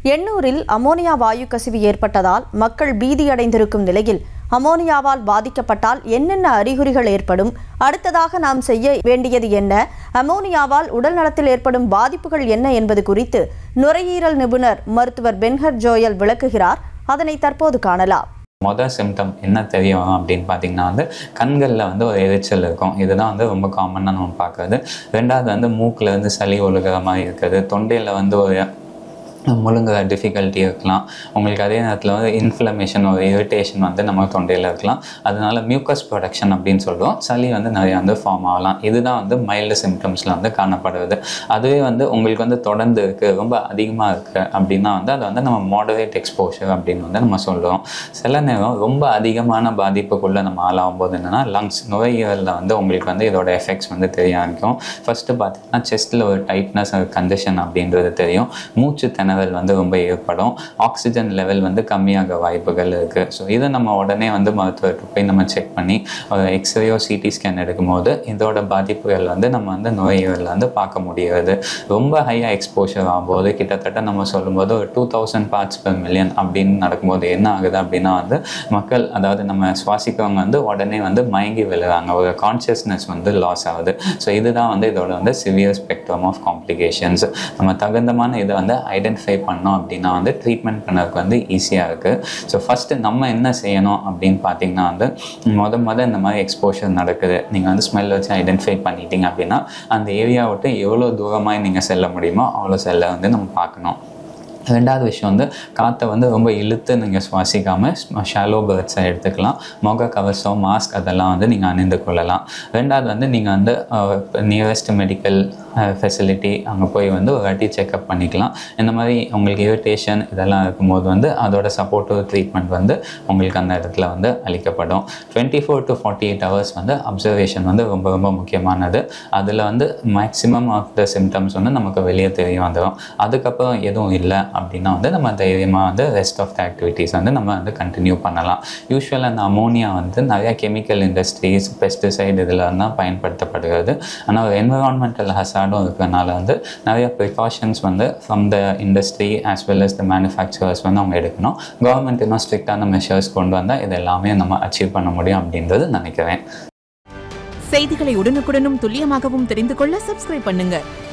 எண்ணூரில் ammonia வாயு கசிவு ஏற்பட்டதால் மக்கள் பீதியடைந்திருக்கும் நிலையில் அமோனியாவால் பாதிக்கப்பட்டால் என்னென்ன அறிகுறிகள் ஏற்படும் அடுத்ததாக நாம் செய்ய வேண்டியது என்ன அமோனியாவால் உடல் நலத்தில் ஏற்படும் பாதிப்புகள் என்ன என்பது குறித்து நுரையீரல் நிபுணர் மருத்துவர் பென்ஹர் ஜோயல் விளக்குகிறார் அதனை தற்போது காணலாம் மொதல் சிம்டம் என்ன தெரியும் அப்படின்னு பார்த்தீங்கன்னா வந்து கண்களில் வந்து ஒரு எரிச்சல் இருக்கும் இதுதான் வந்து ரொம்ப காமனாக நம்ம பார்க்குறது ரெண்டாவது வந்து மூக்கில் வந்து சளி ஒழுகிற மாதிரி இருக்குது தொண்டையில் வந்து ஒரு முழுங்குற டிஃபிகல்ட்டி இருக்கலாம் உங்களுக்கு அதே நேரத்தில் வந்து இன்ஃப்ளமேஷன் ஒரு இரிட்டேஷன் வந்து நம்ம தொண்டையில் இருக்கலாம் அதனால மியூக்கஸ் ப்ரொடக்ஷன் அப்படின்னு சொல்லுவோம் சளி வந்து நிறைய வந்து ஃபார்ம் ஆகலாம் இதுதான் வந்து மைல்டு சிம்டம்ஸில் வந்து காணப்படுவது அதுவே வந்து உங்களுக்கு வந்து தொடர்ந்து இருக்குது ரொம்ப அதிகமாக இருக்குது அப்படின்னா வந்து அதை வந்து நம்ம மாடரேட் எக்ஸ்போஷர் அப்படின்னு வந்து நம்ம சொல்லுவோம் சில நேரம் ரொம்ப அதிகமான பாதிப்புக்குள்ளே நம்ம ஆளாகும் போது என்னென்னா லங்ஸ் நுரையீரலில் வந்து உங்களுக்கு வந்து இதோட எஃபெக்ட்ஸ் வந்து தெரிய ஆரம்பிக்கும் ஃபஸ்ட்டு பார்த்தீங்கன்னா செஸ்ட்டில் ஒரு டைட்னஸ் கண்டிஷன் அப்படின்றது தெரியும் மூச்சு திணறல் வந்து ரொம்ப ஏற்படும் ஆக்சிஜன் லெவல் வந்து கம்மியாக வாய்ப்புகள் இருக்குது ஸோ இதை நம்ம உடனே வந்து மருத்துவர்கிட்ட போய் நம்ம செக் பண்ணி ஒரு எக்ஸ்ரேயோ சிடி ஸ்கேன் எடுக்கும்போது இதோட பாதிப்புகள் வந்து நம்ம வந்து நுரையீரலில் வந்து பார்க்க முடியாது ரொம்ப ஹையாக எக்ஸ்போஷர் ஆகும்போது கிட்டத்தட்ட நம்ம சொல்லும்போது ஒரு two thousand parts per million அப்படின்னு நடக்கும்போது என்ன ஆகுது அப்படின்னா வந்து மக்கள் அதாவது நம்ம சுவாசிக்கிறவங்க வந்து உடனே வந்து மயங்கி விழுறாங்க ஒரு கான்ஷியஸ்னஸ் வந்து லாஸ் ஆகுது ஸோ இதுதான் வந்து இதோட வந்து சிவியர் ஸ்பெக்ட்ரம் ஆஃப் காம்ப்ளிகேஷன்ஸ் நம்ம தகுந்தமான இதை வந்து ஐடென்டிஃபை பண்ணோம் அப்படின்னா வந்து ட்ரீட்மெண்ட் பண்ணதுக்கு வந்து ஈஸியாக இருக்குது ஸோ ஃபஸ்ட்டு நம்ம என்ன செய்யணும் அப்படின்னு பார்த்தீங்கன்னா வந்து முத முத இந்த மாதிரி எக்ஸ்போஷர் நடக்குது நீங்கள் வந்து ஸ்மெல் வச்சு ஐடென்டிஃபை பண்ணிட்டீங்க அப்படின்னா அந்த ஏரியா விட்டு எவ்வளோ தூரமாக நீங்கள் செல்ல முடியுமோ அவ்வளோ செல்ல வந்து நம்ம பார்க்கணும் ரெண்டாவது விஷயம் வந்து காற்றை வந்து ரொம்ப இழுத்து நீங்கள் சுவாசிக்காமல் ஷாலோ பேர்ட்ஸை எடுத்துக்கலாம் முக கவசம் மாஸ்க் அதெல்லாம் வந்து நீங்கள் அணிந்து கொள்ளலாம் ரெண்டாவது வந்து நீங்கள் வந்து நியரஸ்ட் மெடிக்கல் ஃபெசிலிட்டி அங்கே போய் வந்து ஒரு வாட்டி செக்அப் பண்ணிக்கலாம் இந்த மாதிரி உங்களுக்கு இரிட்டேஷன் இதெல்லாம் இருக்கும்போது வந்து அதோட சப்போர்ட்டிவ் ட்ரீட்மெண்ட் வந்து உங்களுக்கு அந்த இடத்துல வந்து அளிக்கப்படும் twenty four to forty eight hours வந்து அப்சர்வேஷன் வந்து ரொம்ப ரொம்ப முக்கியமானது அதில் வந்து மேக்ஸிமம் ஆஃப் த சிம்டம்ஸ் வந்து நமக்கு வெளியே தெரிய வந்துடும் அதுக்கப்புறம் எதுவும் இல்லை அப்படின்னா வந்து நம்ம தைரியமாக வந்து ரெஸ்ட் ஆஃப் த ஆக்டிவிட்டீஸ் வந்து நம்ம வந்து கண்டினியூ பண்ணலாம் யூஸ்வலாக அந்த அமோனியா வந்து நிறையா கெமிக்கல் இண்டஸ்ட்ரீஸ் பெஸ்டிசைடு இதில் தான் பயன்படுத்தப்படுகிறது ஆனால் ஒரு என்விரான்மெண்டல் ஹசார்டும் இருக்கிறனால வந்து நிறைய ப்ரிகாஷன்ஸ் வந்து from the industry as well as the manufacturers வந்து அவங்க எடுக்கணும் கவர்மெண்ட் இன்னும் ஸ்ட்ரிக்டான மெஷர்ஸ் கொண்டு வந்தால் இது எல்லாமே நம்ம அச்சீவ் பண்ண முடியும் அப்படின்றது நினைக்கிறேன் செய்திகளை உடனுக்குடனும் துல்லியமாகவும் தெரிந்து கொள்ள சப்ஸ்கிரைப் பண்ணுங்க